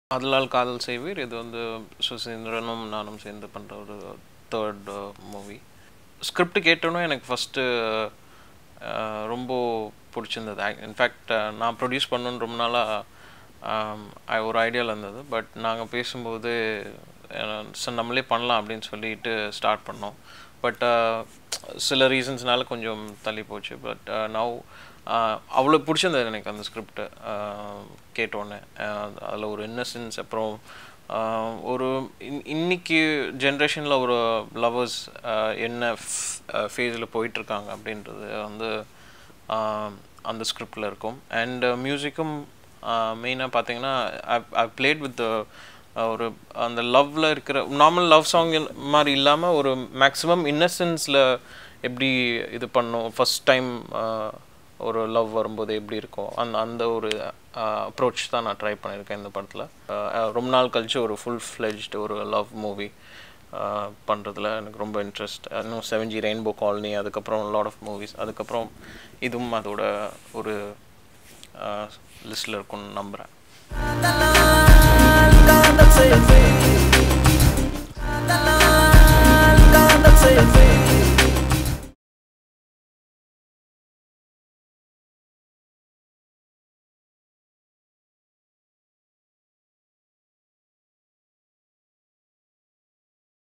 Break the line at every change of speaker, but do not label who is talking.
அதலால் காதல் செய்வீர் இது வந்து சுசீந்திரனும் நானும் சேர்ந்து பண்ணுற ஒரு தேர்ட் மூவி ஸ்கிரிப்ட் கேட்டோன்னே எனக்கு ஃபஸ்ட்டு ரொம்ப பிடிச்சிருந்தது இன்ஃபேக்ட் நான் ப்ரொடியூஸ் பண்ணணுன்னு ரொம்ப நாளாக ஒரு ஐடியாவில் இருந்தது பட் நாங்கள் பேசும்போது சார் நம்மளே பண்ணலாம் அப்படின்னு சொல்லிட்டு ஸ்டார்ட் பண்ணோம் பட் சில ரீசன்ஸ்னால கொஞ்சம் தள்ளி போச்சு பட் நவ் அவ்வளோ பிடிச்சிருந்தது எனக்கு அந்த ஸ்கிரிப்ட் கேட்டோன்னே அதில் ஒரு இன்னசென்ஸ் அப்புறம் ஒரு இன் இன்னைக்கு ஜென்ரேஷனில் ஒரு லவர்ஸ் என்ன ஃபேஸில் போயிட்டுருக்காங்க அப்படின்றது வந்து அந்த ஸ்கிரிப்டில் இருக்கும் அண்ட் மியூசிக்கும் மெயினாக பார்த்தீங்கன்னா ஐ பிளேட் வித் ஒரு அந்த லவ்வில் இருக்கிற நார்மல் லவ் சாங் மாதிரி இல்லாமல் ஒரு மேக்ஸிமம் இன்னசென்ஸில் எப்படி இது பண்ணும் ஃபஸ்ட் டைம் ஒரு லவ் வரும்போது எப்படி இருக்கும் அந்த அந்த ஒரு அப்ரோச் தான் நான் ட்ரை பண்ணியிருக்கேன் இந்த படத்தில் ரொம்ப நாள் கழிச்சு ஒரு ஃபுல் ஃப்ளெஜ்டு ஒரு லவ் மூவி பண்ணுறதுல எனக்கு ரொம்ப இன்ட்ரெஸ்ட் இன்னும் செவன் ஜி ரெயின்போ காலனி அதுக்கப்புறம் லாட் ஆஃப் மூவிஸ் அதுக்கப்புறம் இதுவும் அதோட ஒரு லிஸ்ட்டில் இருக்கும்னு நம்புகிறேன்
காதல் செய்வேன் காதல் செய்வேன்